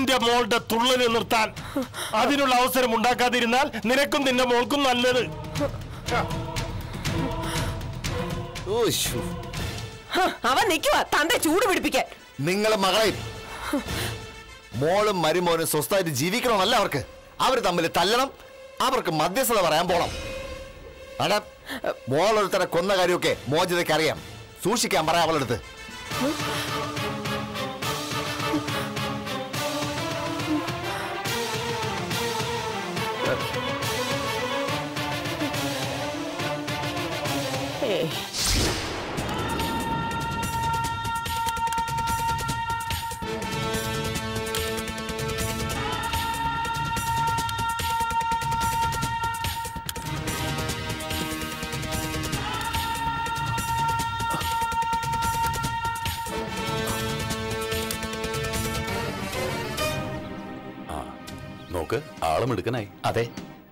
നിന്റെ മോളുടെ തുള്ളല് നിർത്താൻ അതിനുള്ള അവസരം ഉണ്ടാക്കാതിരുന്നാൽ നിനക്കും നിന്റെ മോൾക്കും നല്ലത് ഓ ശ്ശോ. ഹ, അവൻ നിൽക്കുക തന്റെ ചൂട് പിടിപ്പിക്കാൻ നിങ്ങളെ മകളെയും മോളും മരുമോനും സ്വസ്ഥമായിട്ട് ജീവിക്കണമെന്നല്ല അവർക്ക് അവർ തമ്മിൽ തല്ലണം അവർക്ക് മധ്യസ്ഥത പറയാൻ പോണം അടാ മോളൊരുത്തരെ കൊന്ന കാര്യമൊക്കെ മോചിതയ്ക്ക് അറിയാം സൂക്ഷിക്കാൻ പറയാം അവളെടുത്ത് ഏയ് നോക്ക് ആളും എടുക്കനായി അതെ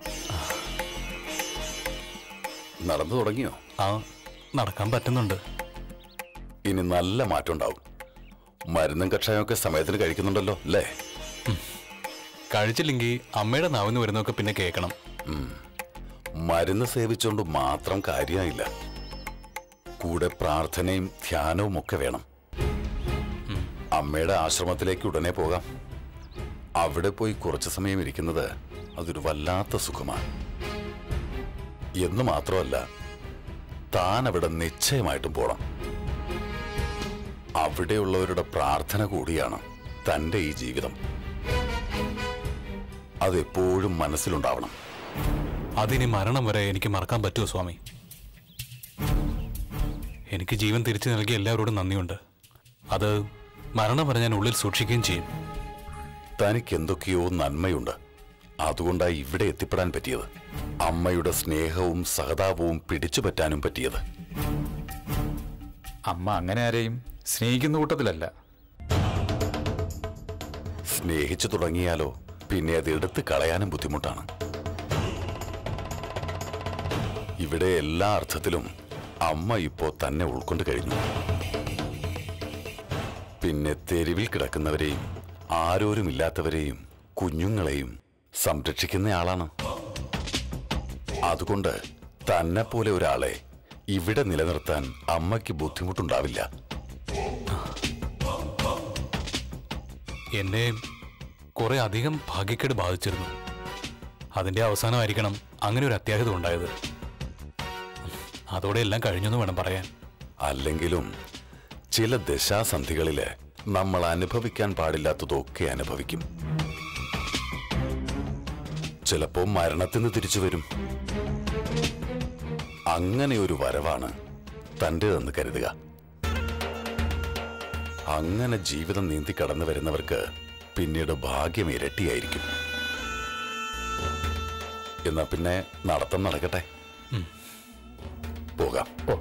നടന്നു തുടങ്ങിയോ ആ നടക്കാൻ പറ്റുന്നുണ്ട് ഇനി നല്ല മാറ്റം ഉണ്ടാവും മരുന്നും കഷായമൊക്കെ സമയത്തിന് കഴിക്കുന്നുണ്ടല്ലോ അല്ലേ കഴിച്ചില്ലെങ്കിൽ അമ്മയുടെ നാവിന്ന് വരുന്നതൊക്കെ പിന്നെ കേൾക്കണം മരുന്ന് സേവിച്ചുകൊണ്ട് മാത്രം കാര്യമായില്ല കൂടെ പ്രാർത്ഥനയും ധ്യാനവും ഒക്കെ വേണം അമ്മയുടെ ആശ്രമത്തിലേക്ക് ഉടനെ പോകാം അവിടെ പോയി കുറച്ചു സമയം ഇരിക്കുന്നത് അതൊരു വല്ലാത്ത സുഖമാണ് എന്ന് മാത്രമല്ല താൻ അവിടെ നിശ്ചയമായിട്ടും പോണം അവിടെയുള്ളവരുടെ പ്രാർത്ഥന കൂടിയാണ് തന്റെ ഈ ജീവിതം അതെപ്പോഴും മനസ്സിലുണ്ടാവണം അതിനി മരണം വരെ എനിക്ക് മറക്കാൻ പറ്റുമോ സ്വാമി എനിക്ക് ജീവൻ തിരിച്ചു നൽകിയ എല്ലാവരോടും നന്ദിയുണ്ട് അത് മരണം വരെ ഞാൻ ഉള്ളിൽ സൂക്ഷിക്കുകയും ചെയ്യും തനിക്ക് എന്തൊക്കെയോ നന്മയുണ്ട് അതുകൊണ്ടായി ഇവിടെ എത്തിപ്പെടാൻ പറ്റിയത് അമ്മയുടെ സ്നേഹവും സഹതാപവും പിടിച്ചു പറ്റാനും പറ്റിയത് അമ്മ അങ്ങനെ ആരെയും സ്നേഹിക്കുന്ന കൂട്ടത്തിലല്ല സ്നേഹിച്ചു തുടങ്ങിയാലോ പിന്നെ അത് എടുത്ത് കളയാനും ബുദ്ധിമുട്ടാണ് ഇവിടെ എല്ലാ അർത്ഥത്തിലും അമ്മ ഇപ്പോ തന്നെ ഉൾക്കൊണ്ട് കഴിഞ്ഞു പിന്നെ തെരുവിൽ കിടക്കുന്നവരെയും ആരോരുമില്ലാത്തവരെയും കുഞ്ഞുങ്ങളെയും സംരക്ഷിക്കുന്നയാളാണ് അതുകൊണ്ട് തന്നെ പോലെ ഒരാളെ ഇവിടെ നിലനിർത്താൻ അമ്മയ്ക്ക് ബുദ്ധിമുട്ടുണ്ടാവില്ല എന്നെ കുറെ അധികം ഭാഗ്യക്കേട് ബാധിച്ചിരുന്നു അതിന്റെ അവസാനമായിരിക്കണം അങ്ങനെ ഒരു അത്യാഹിതം ഉണ്ടായത് അതോടെ എല്ലാം കഴിഞ്ഞെന്ന് വേണം പറയാൻ അല്ലെങ്കിലും ചില ദശാസന്ധികളില് നമ്മൾ അനുഭവിക്കാൻ പാടില്ലാത്തതൊക്കെ അനുഭവിക്കും ചിലപ്പോ മരണത്തിന് തിരിച്ചു വരും അങ്ങനെ ഒരു വരവാണ് തൻ്റെതെന്ന് കരുതുക അങ്ങനെ ജീവിതം നീന്തി കടന്നു വരുന്നവർക്ക് പിന്നീട് ഭാഗ്യം ഇരട്ടിയായിരിക്കും എന്നാ പിന്നെ നടത്തം നടക്കട്ടെ പോകാം ഓ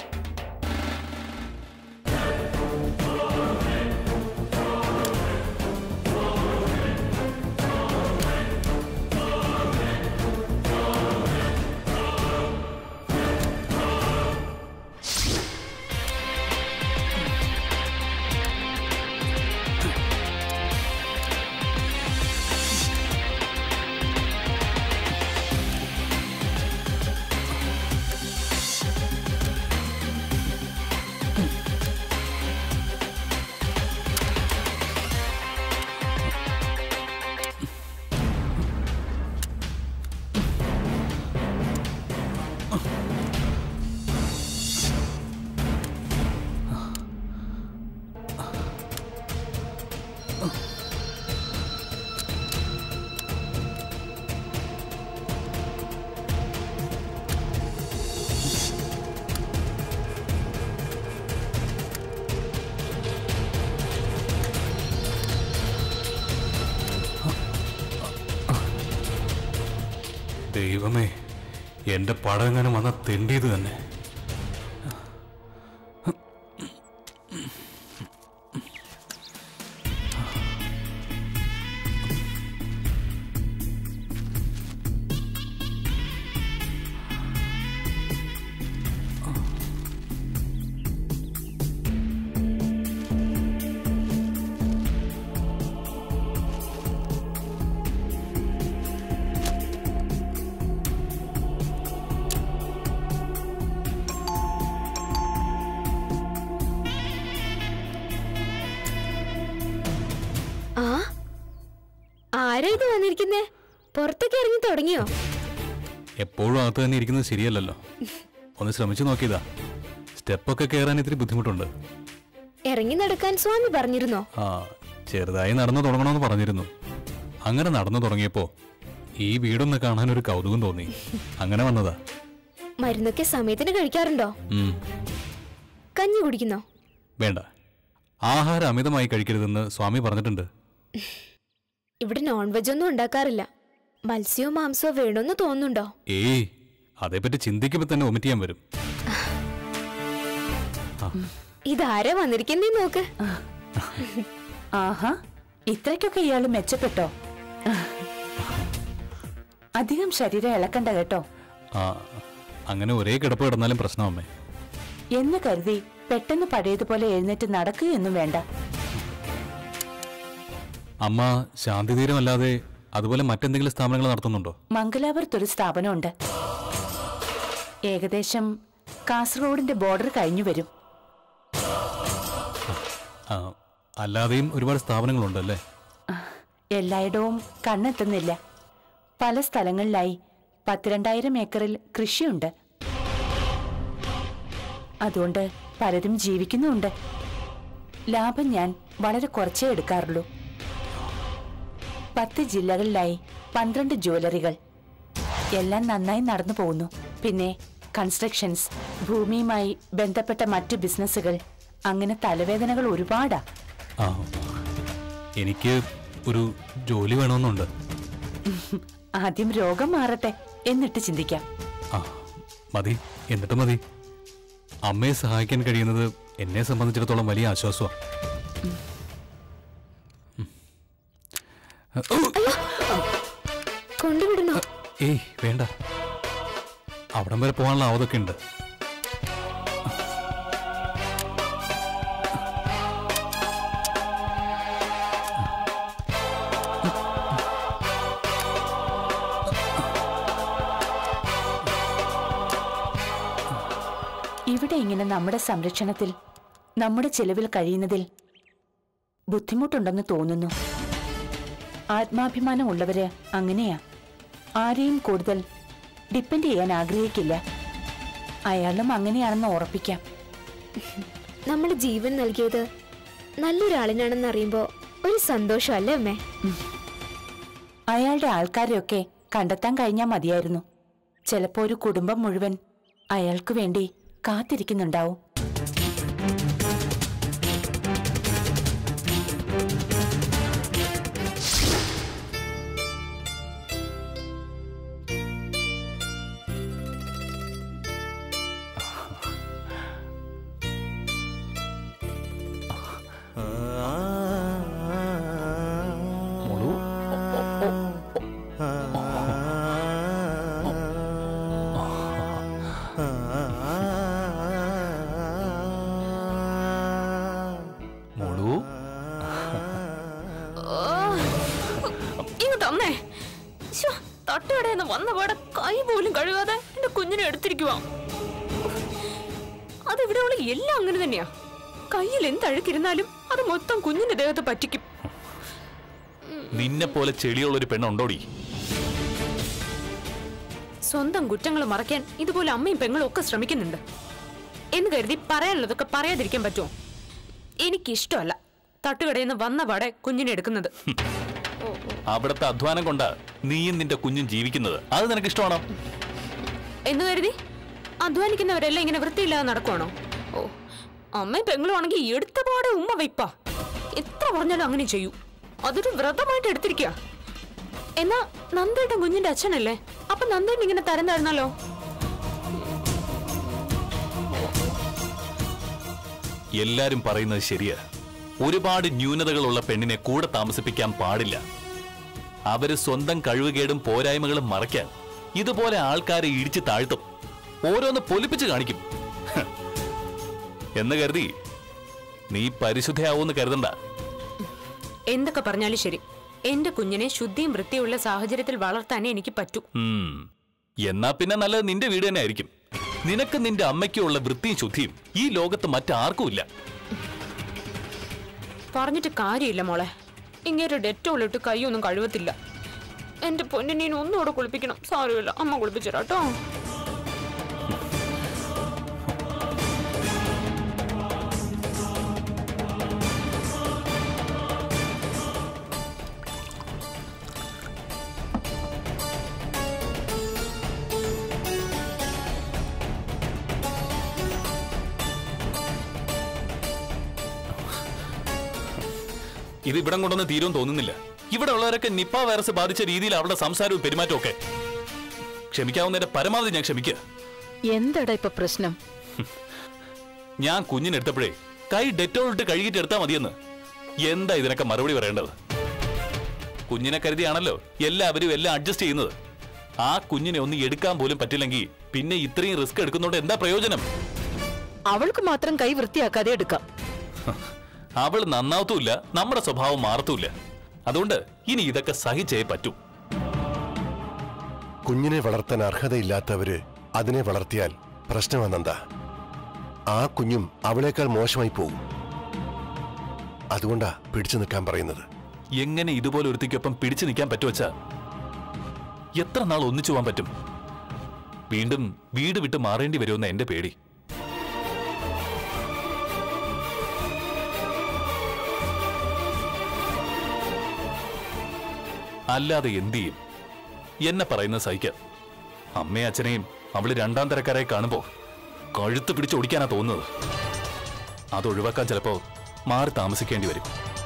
ദൈവമേ എന്റെ പടങ്ങനെ വന്ന തെണ്ടിയത് തന്നെ ഇരിക്കുന്നേ പുറത്തൊക്കെ ഇറങ്ങി തുടങ്ങിയോ എപ്പോഴും അകത്ത് തന്നെ ഇരിക്കുന്നത് ശരിയല്ലല്ലോ ഒന്ന് ശ്രമിച്ചു നോക്കിയതാ സ്റ്റെപ്പൊക്കെ കയറാൻ ഇത്തിരി ബുദ്ധിമുട്ടുണ്ട് ഇറങ്ങി നടക്കാൻ സ്വാമി പറഞ്ഞിരുന്നോ ആ ചെറുതായി നടന്നു തുടങ്ങണമെന്ന് പറഞ്ഞിരുന്നു അങ്ങനെ നടന്നു തുടങ്ങിയപ്പോ ഈ വീടൊന്ന് കാണാൻ ഒരു കൗതുകം തോന്നി അങ്ങനെ വന്നതാ മരുന്നൊക്കെ സമയത്തിന് കഴിക്കാറുണ്ടോ ഉം, കഞ്ഞി കുടിക്കുന്നോ വേണ്ട ആഹാരം അമിതമായി കഴിക്കരുതെന്ന് സ്വാമി പറഞ്ഞിട്ടുണ്ട് ഇവിടെ നോൺ വെജ് ഒന്നും ഉണ്ടാക്കാറില്ല മത്സ്യവും മാംസവും വേണമെന്ന് തോന്നുന്നുണ്ടോ ഏയ് അതേപ്പറ്റി ചിന്തിക്കുമ്പോ തന്നെ ഒമിറ്റ് ചെയ്യാൻ വരും ഇതാരാ വന്നിരിക്കുന്നേ നോക്ക് ആഹാ ഇത്രയ്ക്കൊക്കെ ഇയാള് മെച്ചപ്പെട്ടോ അധികം ശരീരം ഇളക്കണ്ട കേട്ടോ ആ അങ്ങനെ ഒരേ കിടപ്പ് കിടന്നാലും പ്രശ്നമമ്മേ എന്ന് കരുതി പെട്ടെന്ന് പഴയതുപോലെ എഴുന്നേറ്റ് നടക്കുകയൊന്നും വേണ്ട അമ്മ ശാന്തിതീരമല്ലാതെ അതുപോലെ മറ്റെന്തെങ്കിലും സ്ഥാപനങ്ങൾ നടത്തുന്നുണ്ടോ മംഗലാപുരത്തൊരു സ്ഥാപനമുണ്ട് ഏകദേശം കാസർഗോഡിന്റെ ബോർഡർ കഴിഞ്ഞു വരും ആ അല്ലാതെയും ഒരുപാട് സ്ഥാപനങ്ങളുണ്ടല്ലേ എല്ലായിടവും കണ്ണെത്തുന്നില്ല പല സ്ഥലങ്ങളിലായി പത്തിരണ്ടായിരം ഏക്കറിൽ കൃഷിയുണ്ട് അതുകൊണ്ട് പലരും ജീവിക്കുന്നുമുണ്ട് ലാഭം ഞാൻ വളരെ കുറച്ചേ എടുക്കാറുള്ളൂ പത്ത് ജില്ലകളിലായി പന്ത്രണ്ട് ജ്വല്ലറികൾ എല്ലാം നന്നായി നടന്നു പോകുന്നു പിന്നെ കൺസ്ട്രക്ഷൻസ് ഭൂമിയുമായി ബന്ധപ്പെട്ട മറ്റ് ബിസിനസ്സുകൾ അങ്ങനെ തലവേദനകൾ ഒരുപാടാ ആ എനിക്ക് ഒരു ജോലി വേണമെന്നുണ്ട് ആദ്യം രോഗം മാറട്ടെ എന്നിട്ട് ചിന്തിക്കാം ആ മതി എന്നിട്ട് മതി അമ്മയെ സഹായിക്കാൻ കഴിയുന്നത് എന്നെ സംബന്ധിച്ചിടത്തോളം വലിയ ആശ്വാസമാണ് കൊണ്ടുവിടണോ ഏയ് വേണ്ട അവിടം വരെ പോകാനുള്ള ആവതൊക്കെ ഉണ്ട് ഇവിടെ ഇങ്ങനെ നമ്മുടെ സംരക്ഷണത്തിൽ നമ്മുടെ ചെലവിൽ കഴിയുന്നതിൽ ബുദ്ധിമുട്ടുണ്ടെന്ന് തോന്നുന്നു ആത്മാഭിമാനമുള്ളവര് അങ്ങനെയാ ആരെയും കൂടുതൽ ഡിപ്പെൻഡ് ചെയ്യാൻ ആഗ്രഹിക്കില്ല അയാളും അങ്ങനെയാണെന്ന് ഉറപ്പിക്കാം നമ്മൾ ജീവൻ നൽകിയത് നല്ലൊരാളിനാണെന്ന് അറിയുമ്പോ ഒരു സന്തോഷമല്ലേ അമ്മേ അയാളുടെ ആൾക്കാരെയൊക്കെ കണ്ടെത്താൻ കഴിഞ്ഞാൽ മതിയായിരുന്നു ചിലപ്പോ ഒരു കുടുംബം മുഴുവൻ അയാൾക്ക് വേണ്ടി കാത്തിരിക്കുന്നുണ്ടാവും മോളു ഇങ്ങ് തന്നേ ശ്ശോ, തട്ടുകടയിൽ വന്ന പാടെ കൈ പോലും കഴുകാതെ എന്റെ കുഞ്ഞിനെ എടുത്തിരിക്കുവാ അതിവിടെയുള്ള എല്ലാം അങ്ങനെ തന്നെയാ കയ്യിൽ എന്തഴുക്കിരുന്നാലും അത് മൊത്തം കുഞ്ഞിന്റെ ദേഹത്ത് പറ്റിക്കും നിന്നെ പോലെ ചെടിയുള്ള ഒരു പെണ്ണുണ്ടോടി സ്വന്തം കുറ്റങ്ങൾ മറയ്ക്കാൻ ഇതുപോലെ അമ്മയും പെങ്ങളും ഒക്കെ ശ്രമിക്കുന്നുണ്ട് എന്ന് കരുതി പറയാനുള്ളതൊക്കെ പറയാതിരിക്കാൻ പറ്റുമോ എനിക്കിഷ്ടമല്ല തട്ടുകടയിൽ നിന്ന് വന്ന പാടെ കുഞ്ഞിനെ എടുക്കുന്നത് അവിടുത്തെ അധ്വാനം കൊണ്ടാ നീയും നിന്റെ കുഞ്ഞും ജീവിക്കുന്നത് അത് നിനക്ക് ഇഷ്ടമാണോ എന്ന് കരുതി അധ്വാനിക്കുന്നവരെല്ലാം ഇങ്ങനെ വൃത്തിയില്ലാതെ നടക്കുവാണോ ഓ അമ്മയും പെങ്ങളും ആണെങ്കിൽ എടുത്ത പാടെ ഉമ്മ വെപ്പാ എത്ര പറഞ്ഞാലും അങ്ങനെ ചെയ്യൂ അതൊരു വ്രതമായിട്ട് എടുത്തിരിക്കുക എന്നാ നന്ദേട്ടൻ കുഞ്ഞിന്റെ അച്ഛനല്ലേ അപ്പൊ നന്ദേട്ടൻ ഇങ്ങനെ തരം തരുന്നല്ലോ എല്ലാരും പറയുന്നത് ശരിയാ ഒരുപാട് ന്യൂനതകളുള്ള പെണ്ണിനെ കൂടെ താമസിപ്പിക്കാൻ പാടില്ല അവര് സ്വന്തം കഴിവുകേടും പോരായ്മകളും മറയ്ക്കാൻ ഇതുപോലെ ആൾക്കാരെ ഇടിച്ചു താഴ്ത്തും ഓരോന്ന് പൊലിപ്പിച്ച് കാണിക്കും ഹ്. എന്ന് കരുതി നീ പരിശുദ്ധയാവൂന്ന് കരുതണ്ട എന്തൊക്കെ പറഞ്ഞാലും ശരി എന്റെ കുഞ്ഞിനെ ശുദ്ധിയും വൃത്തിയുള്ള സാഹചര്യത്തിൽ വളർത്താനേ എനിക്ക് പറ്റൂ ഉം. എന്നാ പിന്നെ നല്ലത് നിന്റെ വീട് തന്നെ ആയിരിക്കും നിനക്ക് നിന്റെ അമ്മയ്ക്കുള്ള വൃത്തിയും ശുദ്ധിയും ഈ ലോകത്ത് മറ്റാർക്കും ഇല്ല പറഞ്ഞിട്ട് കാര്യമില്ല മോളെ ഇങ്ങനെ ഡെറ്റോൾ ഇട്ട് കൈയൊന്നും കഴുവത്തില്ല എന്റെ പൊന്നിനെ ഒന്നുകൂടെ കുളിപ്പിക്കണം സാരമില്ല അമ്മ കുളിപ്പിച്ചരാട്ടോ ഇത് ഇവിടം കൊണ്ടൊന്നും തീരും തോന്നുന്നില്ല ഇവിടെ ഉള്ളവരൊക്കെ നിപ്പ വൈറസ് ബാധിച്ച രീതിയിൽ അവളുടെ സംസാരവും പെരുമാറ്റവും ഒക്കെ ക്ഷമിക്കാവുന്നതിന്റെ പരമാവധി ഞാൻ ക്ഷമിക്കുക എന്താടാ ഇപ്പൊ പ്രശ്നം ഞാൻ കുഞ്ഞിനെടുത്തപ്പോഴേ കൈ ഡെറ്റോൾ ഇട്ട് കഴുകിയിട്ട് എടുത്താൽ മതിയെന്ന് എന്താ ഇതിനൊക്കെ മറുപടി പറയേണ്ടത് കുഞ്ഞിനെ കരുതിയാണല്ലോ എല്ലാവരും എല്ലാം അഡ്ജസ്റ്റ് ചെയ്യുന്നത് ആ കുഞ്ഞിനെ ഒന്ന് എടുക്കാൻ പോലും പറ്റില്ലെങ്കിൽ പിന്നെ ഇത്രയും റിസ്ക് എടുക്കുന്നോണ്ട് എന്താ പ്രയോജനം അവൾക്ക് മാത്രം കൈ വൃത്തിയാക്കാതെ എടുക്കാം അവൾ നന്നാവത്തുമില്ല നമ്മുടെ സ്വഭാവം മാറത്തുമില്ല അതുകൊണ്ട് ഇനി ഇതൊക്കെ സഹിച്ചേ പറ്റൂ കുഞ്ഞിനെ വളർത്താൻ അർഹതയില്ലാത്തവര് അതിനെ വളർത്തിയാൽ പ്രശ്നമാണെന്താ ആ കുഞ്ഞും അവളേക്കാൾ മോശമായി പോകും അതുകൊണ്ടാ പിടിച്ചു നിൽക്കാൻ പറയുന്നത് എങ്ങനെ ഇതുപോലെ ഒരുത്തിക്കൊപ്പം പിടിച്ചു നിൽക്കാൻ പറ്റുവച്ചാ എത്ര നാൾ ഒന്നിച്ചു പോകാൻ പറ്റും വീണ്ടും വീട് വിട്ട് മാറേണ്ടി വരുമെന്ന എന്റെ പേടി അല്ലാതെ എന്ത് ചെയ്യും എന്നെ പറയുന്നത് സഹിക്കാം അമ്മയും അച്ഛനെയും അവള് രണ്ടാം തരക്കാരായി കാണുമ്പോ കഴുത്ത് പിടിച്ച് ഓടിക്കാനാ തോന്നുന്നത് അത് ഒഴിവാക്കാൻ ചിലപ്പോ മാറി താമസിക്കേണ്ടി വരും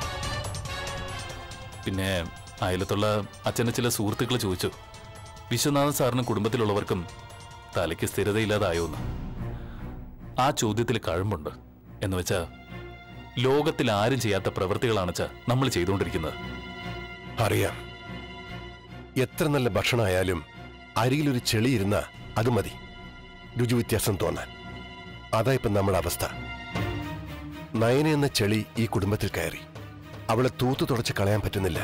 പിന്നെ അയലത്തുള്ള അച്ഛൻ്റെ ചില സുഹൃത്തുക്കൾ ചോദിച്ചു വിശ്വനാഥൻ സാറിനും കുടുംബത്തിലുള്ളവർക്കും തലയ്ക്ക് സ്ഥിരതയില്ലാതായോന്ന് ആ ചോദ്യത്തിൽ കഴമ്പുണ്ട് എന്ന് വെച്ചാ ലോകത്തിൽ ആരും ചെയ്യാത്ത പ്രവൃത്തികളാണെച്ചാ നമ്മൾ ചെയ്തുകൊണ്ടിരിക്കുന്നത് അറിയാം എത്ര നല്ല ഭക്ഷണമായാലും അരികിലൊരു ചെളി ഇരുന്ന അത് മതി രുചി വ്യത്യാസം തോന്നാൻ അതാ ഇപ്പം നമ്മുടെ അവസ്ഥ നയന എന്ന ചെളി ഈ കുടുംബത്തിൽ കയറി അവളെ തൂത്തു തുടച്ച് കളയാൻ പറ്റുന്നില്ല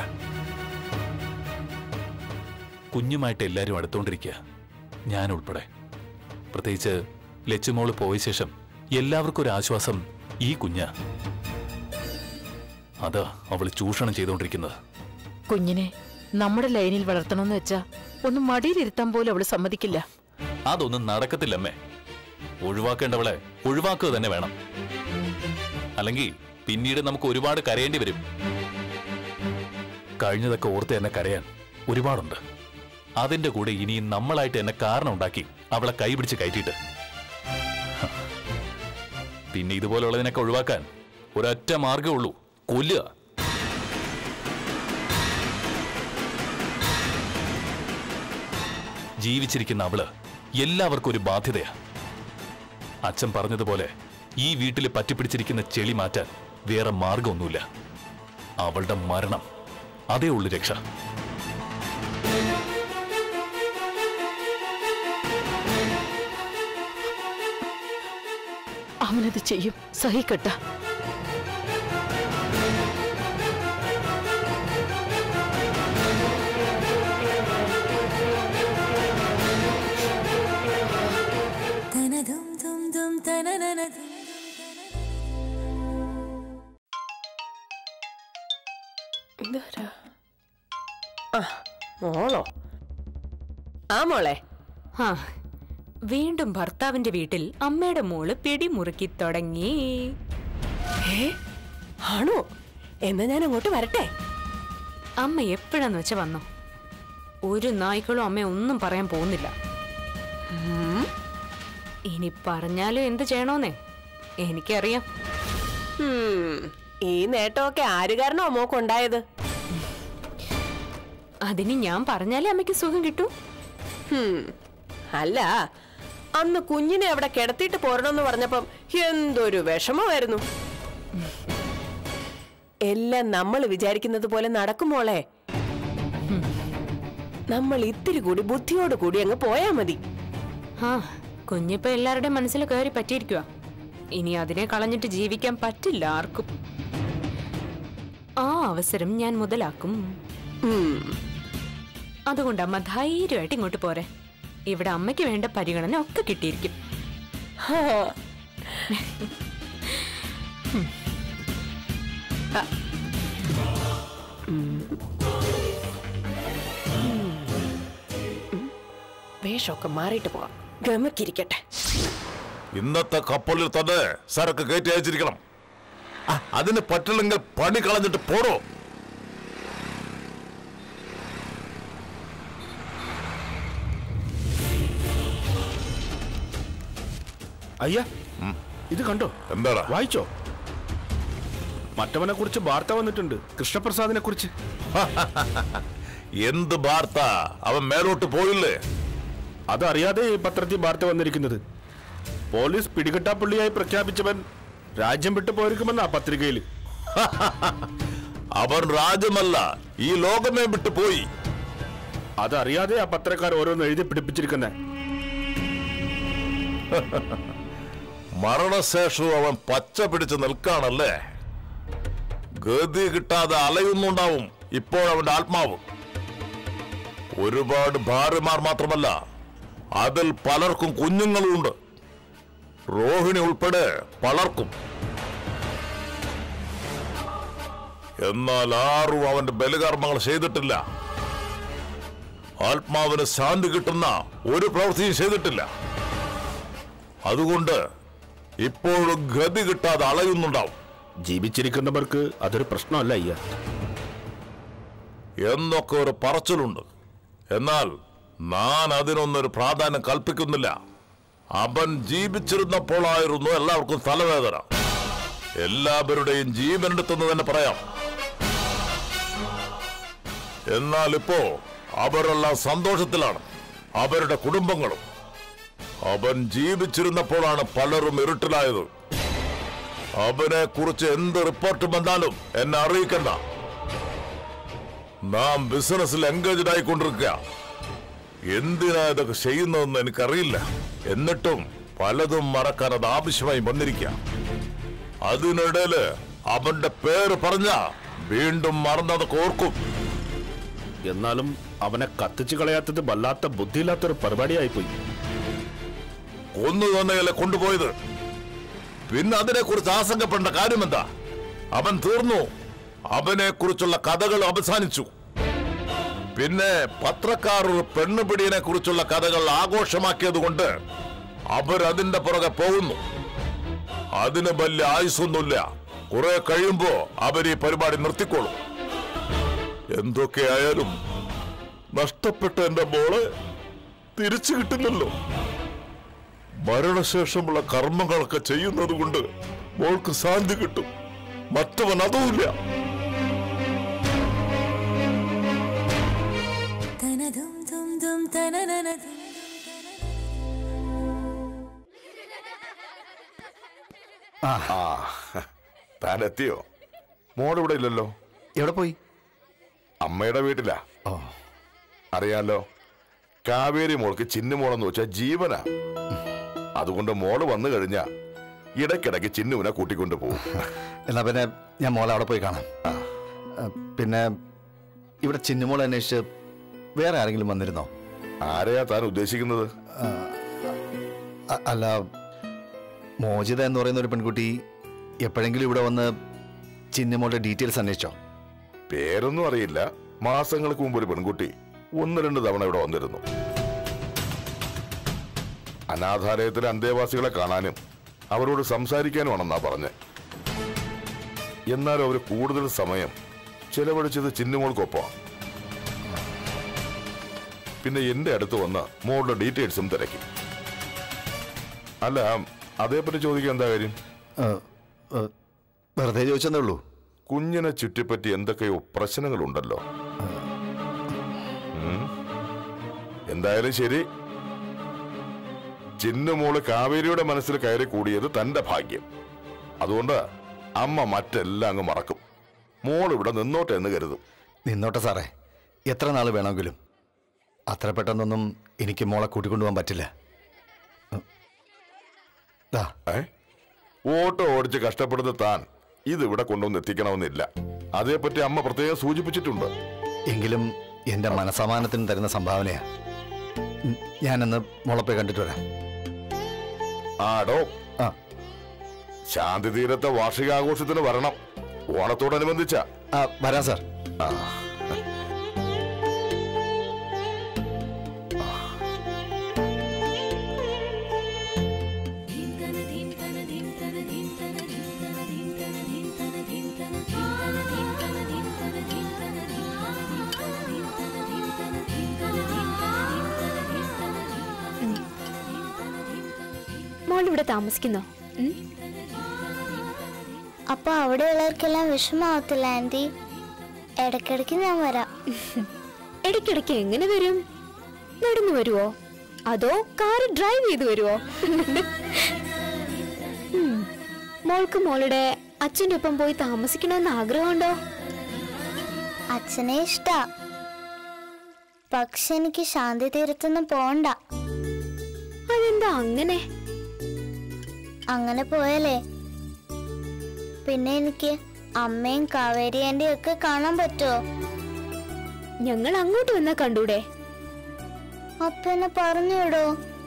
കുഞ്ഞുമായിട്ട് എല്ലാവരും അടുത്തോണ്ടിരിക്കുക ഞാൻ ഉൾപ്പെടെ പ്രത്യേകിച്ച് ലച്ചുമോള് പോയ ശേഷം എല്ലാവർക്കും ഒരു ആശ്വാസം ഈ കുഞ്ഞ അതാ അവൾ ചൂഷണം ചെയ്തുകൊണ്ടിരിക്കുന്നത് കുഞ്ഞിനെ നമ്മുടെ ലൈനിൽ വളർത്തണമെന്ന് വെച്ചാ ഒന്ന് മടിയിലിരുത്താൻ പോലും അവള് സമ്മതിക്കില്ല അതൊന്നും നടക്കത്തില്ലമ്മേ ഒഴിവാക്കേണ്ടവളെ ഒഴിവാക്കുക തന്നെ വേണം അല്ലെങ്കിൽ പിന്നീട് നമുക്ക് ഒരുപാട് കരയേണ്ടി വരും കഴിഞ്ഞതൊക്കെ ഓർത്ത് എന്നെ കരയാൻ ഒരുപാടുണ്ട് അതിന്റെ കൂടെ ഇനിയും നമ്മളായിട്ട് എന്നെ കാരണം ഉണ്ടാക്കി അവളെ കൈപിടിച്ച് കയറ്റിയിട്ട് ഹ. പിന്നെ ഇതുപോലുള്ളതിനൊക്കെ ഒഴിവാക്കാൻ ഒരൊറ്റ മാർഗമേ ഉള്ളൂ കൊല്ലുക ജീവിച്ചിരിക്കുന്ന അവള് എല്ലാവർക്കും ഒരു ബാധ്യതയാ അച്ഛൻ പറഞ്ഞതുപോലെ ഈ വീട്ടിൽ പറ്റിപ്പിടിച്ചിരിക്കുന്ന ചെളി മാറ്റാൻ വേറെ മാർഗമൊന്നുമില്ല അവളുടെ മരണം അതേ ഉള്ളു രക്ഷ അവനത് ചെയ്യും സഹിക്കട്ട ഇതാരാ? ആ മോളോ ആ മോളെ ആ വീണ്ടും ഭർത്താവിന്റെ വീട്ടിൽ അമ്മയുടെ മോള് പിടിമുറുക്കി തുടങ്ങി ഏ ആണോ എന്നാ ഞാൻ അങ്ങോട്ട് വരട്ടെ അമ്മ എപ്പോഴാന്ന് വെച്ച വന്നോ ഒരു നായ്ക്കളും അമ്മ ഒന്നും പറയാൻ പോകുന്നില്ല ഉം. ഇനി പറഞ്ഞാലും എന്ത് ചെയ്യണോന്നേ എനിക്കറിയാം ഹും, ഈ നേട്ടമൊക്കെ ആര് കാരണോ മോക്കുണ്ടായത് അതിന് ഞാൻ പറഞ്ഞാലേ അമ്മയ്ക്ക് സുഖം കിട്ടൂ ഹും, അല്ല അന്ന് കുഞ്ഞിനെ അവിടെ കിടത്തിയിട്ട് പോരണമെന്ന് പറഞ്ഞപ്പം എന്തൊരു വിഷമമായിരുന്നു എല്ലാം നമ്മൾ വിചാരിക്കുന്നത് പോലെ നടക്കും മോളെ നമ്മൾ ഇത്തിരി കൂടി ബുദ്ധിയോട് കൂടി അങ്ങ് പോയാ മതി ആ കുഞ്ഞിപ്പോ എല്ലാവരുടെയും മനസ്സിൽ കയറി പറ്റിയിരിക്കുക ഇനി അതിനെ കളഞ്ഞിട്ട് ജീവിക്കാൻ പറ്റില്ല ആർക്കും ആ അവസരം ഞാൻ മുതലാക്കും ഉം. അതുകൊണ്ട് അമ്മ ധൈര്യമായിട്ട് ഇങ്ങോട്ട് പോരെ ഇവിടെ അമ്മയ്ക്ക് വേണ്ട പരിഗണന ഒക്കെ കിട്ടിയിരിക്കും ഹാ. ആ. ഉം. ഉം. വേഷമൊക്കെ മാറിയിട്ട് പോവാം ഗമക്കിരിക്കട്ടെ ഇന്നത്തെ കപ്പലിൽ തന്നെ സരക്ക് കയറ്റി അയച്ചിരിക്കണം ആ, അതിന് പറ്റില്ലെങ്കിൽ പണി കളഞ്ഞിട്ട് പോടോ അയ്യ ഇത് കണ്ടോ എന്താടാ വായിച്ചോ മറ്റവനെ കുറിച്ച് വാർത്ത വന്നിട്ടുണ്ട് കൃഷ്ണപ്രസാദിനെ കുറിച്ച് എന്ത് വാർത്ത അവൻ മേലോട്ട് പോയില്ലേ അതറിയാതെ ഈ പത്രത്തിൽ വാർത്ത വന്നിരിക്കുന്നത് പോലീസ് പിടികിട്ടാപ്പുള്ളിയായി പ്രഖ്യാപിച്ചവൻ രാജ്യം വിട്ടു പോയിരിക്കുമെന്നാ പത്രികയിൽ അവൻ രാജ്യമല്ല ഈ ലോകമേ വിട്ടു പോയി അതറിയാതെ ആ പത്രക്കാർ ഓരോന്ന് എഴുതി പിടിപ്പിച്ചിരിക്കുന്നേ മരണശേഷവും അവൻ പച്ച പിടിച്ച് നിൽക്കാണല്ലേ ഗതി കിട്ടാതെ അലയുന്നുണ്ടാവും ഇപ്പോഴവന്റെ ആത്മാവ് ഒരുപാട് ഭാര്യമാർ മാത്രമല്ല അതിൽ പലർക്കും കുഞ്ഞുങ്ങളുമുണ്ട് റോഹിണി ഉൾപ്പെടെ പലർക്കും എന്നാൽ ആരും അവന്റെ ബലികർമ്മങ്ങൾ ചെയ്തിട്ടില്ല ആത്മാവിന് ശാന്തി കിട്ടുന്ന ഒരു പ്രവൃത്തിയും ചെയ്തിട്ടില്ല അതുകൊണ്ട് ഇപ്പോഴും ഗതി കിട്ടാതെ അളയുന്നുണ്ടാവും ജീവിച്ചിരിക്കുന്നവർക്ക് അതൊരു പ്രശ്നമല്ല അയ്യ എന്നൊക്കെ ഒരു പറച്ചിലുണ്ട് എന്നാൽ ഞാൻ അതിനൊന്നൊരു പ്രാധാന്യം കൽപ്പിക്കുന്നില്ല അവൻ ജീവിച്ചിരുന്നപ്പോഴായിരുന്നു എല്ലാവർക്കും തലവേദന എല്ലാവരുടെയും ജീവനെടുത്തെന്ന് തന്നെ പറയാം എന്നാൽ ഇപ്പോ അവരെല്ലാം സന്തോഷത്തിലാണ് അവരുടെ കുടുംബങ്ങളും അവൻ ജീവിച്ചിരുന്നപ്പോഴാണ് പലരും ഇരുട്ടിലായത് അവനെ കുറിച്ച് എന്ത് റിപ്പോർട്ട് വന്നാലും എന്നെ അറിയിക്കണ്ട നാം ബിസിനസ്സിൽ എൻഗേജ്ഡ് ആയിക്കൊണ്ടിരിക്കുക എന്തിനാ ഇതൊക്കെ ചെയ്യുന്നതെന്ന് എനിക്കറിയില്ല എന്നിട്ടും പലതും മറക്കാൻ അത് ആവശ്യമായി വന്നിരിക്കുക അതിനിടയില് അവന്റെ പേര് പറഞ്ഞ വീണ്ടും മറന്നതൊക്കെ ഓർക്കും എന്നാലും അവനെ കത്തിച്ചു കളയാത്തത് വല്ലാത്ത ബുദ്ധിയില്ലാത്തൊരു പരിപാടിയായിപ്പോയി കൊന്നു തന്നെയല്ലേ കൊണ്ടുപോയത് പിന്നെ അതിനെ കുറിച്ച് ആശങ്കപ്പെടേണ്ട കാര്യമെന്താ അവൻ തീർന്നു അവനെ കുറിച്ചുള്ള കഥകൾ അവസാനിച്ചു പിന്നെ പത്രക്കാർ ഒരു പെണ്ണുപിടിയനെ കുറിച്ചുള്ള കഥകൾ ആഘോഷമാക്കിയത് കൊണ്ട് അവരതിന്റെ പുറകെ പോകുന്നു അതിന് വലിയ ആയുസൊന്നുമില്ല കുറെ കഴിയുമ്പോ അവർ ഈ പരിപാടി നിർത്തിക്കോളും എന്തൊക്കെയായാലും നഷ്ടപ്പെട്ട എന്റെ മോളെ തിരിച്ചു കിട്ടുന്നല്ലോ മരണശേഷമുള്ള കർമ്മങ്ങളൊക്കെ ചെയ്യുന്നത് കൊണ്ട് മോൾക്ക് ശാന്തി കിട്ടും മറ്റവൻ അതുമില്ല ആ താൻ എത്തിയോ മോളിവിടെ ഇല്ലല്ലോ എവിടെ പോയി അമ്മയുടെ വീട്ടിലാ അറിയാലോ കാവേരി മോൾക്ക് ചിന്നുമോളെന്ന് വെച്ചാൽ ജീവനാ അതുകൊണ്ട് മോള് വന്നു കഴിഞ്ഞാ ഇടയ്ക്കിടയ്ക്ക് ചിന്നുവിനെ കൂട്ടിക്കൊണ്ട് പോകും എന്നാ പിന്നെ ഞാൻ മോളെ അവിടെ പോയി കാണാം ആ, പിന്നെ ഇവിടെ ചിന്നുമോളെ അന്വേഷിച്ച് വേറെ ആരെങ്കിലും വന്നിരുന്നോ ആരെയാ താൻ ഉദ്ദേശിക്കുന്നത് അ- അല്ല മോചിത എന്ന് പറയുന്ന ഒരു പെൺകുട്ടി എപ്പോഴെങ്കിലും ഇവിടെ വന്ന് ചിന്നുമോളുടെ ഡീറ്റെയിൽസ് അന്വേഷിച്ചോ പേരൊന്നും അറിയില്ല മാസങ്ങൾക്ക് മുമ്പ് ഒരു പെൺകുട്ടി ഒന്ന് രണ്ട് തവണ ഇവിടെ വന്നിരുന്നു അനാഥാലയത്തിലെ അന്തേവാസികളെ കാണാനും അവരോട് സംസാരിക്കാനുമാണെന്നാ പറഞ്ഞ് എന്നാൽ അവർ കൂടുതൽ സമയം ചെലവഴിച്ചത് ചിന്നുമോൾക്കൊപ്പം പിന്നെ എന്റെ അടുത്ത് വന്ന് മോളുടെ ഡീറ്റെയിൽസും തിരക്കി അല്ല അതേപ്പറ്റി ചോദിക്കാൻ എന്താ കാര്യം ഏ, ഏ, വെറുതെ ചോദിച്ചെന്നേ ഉള്ളൂ കുഞ്ഞിനെ ചുറ്റിപ്പറ്റി എന്തൊക്കെയോ പ്രശ്നങ്ങളുണ്ടല്ലോ ഉം. എന്തായാലും ശരി ചിന്നുമോള് കാവേരിയുടെ മനസ്സിൽ കയറി കൂടിയത് തന്റെ ഭാഗ്യം അതുകൊണ്ട് അമ്മ മറ്റെല്ലാം അങ്ങ് മറക്കും മോൾ ഇവിടെ നിന്നോട്ടെ എന്ന് കരുതും നിന്നോട്ടെ സാറേ എത്ര നാൾ വേണമെങ്കിലും അത്ര പെട്ടെന്നൊന്നും എനിക്ക് മോളെ കൂട്ടിക്കൊണ്ടുപോകാൻ പറ്റില്ല ദാ, ഏ ഓട്ടോ ഓടിച്ച് കഷ്ടപ്പെടുന്ന താൻ ഇതിവിടെ കൊണ്ടുവന്ന് എത്തിക്കണമെന്നില്ല അതേപ്പറ്റി അമ്മ പ്രത്യേകം സൂചിപ്പിച്ചിട്ടുണ്ട് എങ്കിലും എന്റെ മനസമാനത്തിന് തരുന്ന സംഭാവനയാ ഉം, ഞാനന്ന് മോളെ പോയി കണ്ടിട്ട് വരാം ആടോ ആ ശാന്തി തീരത്തെ വാർഷികാഘോഷത്തിന് വരണം ഓണത്തോടനുബന്ധിച്ച ആ, വരാം സാർ മോൾ ഇവിടെ താമസിക്കുന്നോ ഉം? അപ്പൊ അവിടെയുള്ളവർക്കെല്ലാം വിഷമാവത്തില്ല ആന്റി ഇടയ്ക്കിടയ്ക്ക് ഞാൻ വരാം ഇടയ്ക്കിടയ്ക്ക് എങ്ങനെ വരും നടന്നു വരുവോ അതോ കാർ ഡ്രൈവ് ചെയ്ത് വരുവോ ഉം. മോൾക്ക് മോളുടെ അച്ഛൻ്റെ ഒപ്പം പോയി താമസിക്കണമെന്ന് ആഗ്രഹമുണ്ടോ അച്ഛനെ ഇഷ്ടാ പക്ഷെ എനിക്ക് ശാന്തി തീരത്തൊന്നും പോണ്ട അതെന്താ അങ്ങനെ അങ്ങനെ പോയാലേ പിന്നെ എനിക്ക് അമ്മയും കാവേരി ആന്റിയും ഒക്കെ കാണാൻ പറ്റുമോ ഞങ്ങൾ അങ്ങോട്ട് വന്നാ കണ്ടൂടെ അപ്പൊ എന്നെ പറഞ്ഞു വിടോ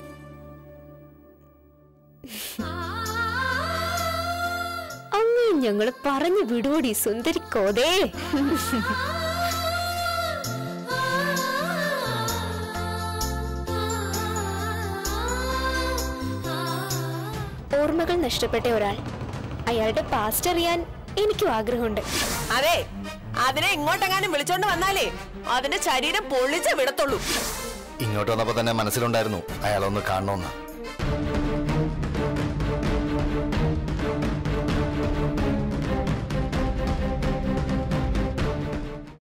അങ്ങ് ഞങ്ങൾ പറഞ്ഞു വിടുവോടി സുന്ദരി കോതേ ഓർമ്മകൾ നഷ്ടപ്പെട്ട ഒരാൾ അയാളുടെ പാസ്റ്റ് അറിയാൻ എനിക്കും ആഗ്രഹമുണ്ട് അതെ അതിനെ ഇങ്ങോട്ടെങ്ങാനും വിളിച്ചോണ്ട് വന്നാലേ അതിന്റെ ശരീരം പൊള്ളിച്ചേ വിടത്തുള്ളൂ ഇങ്ങോട്ട് വന്നപ്പോ തന്നെ മനസ്സിലുണ്ടായിരുന്നു അയാളൊന്ന് കാണണമെന്ന്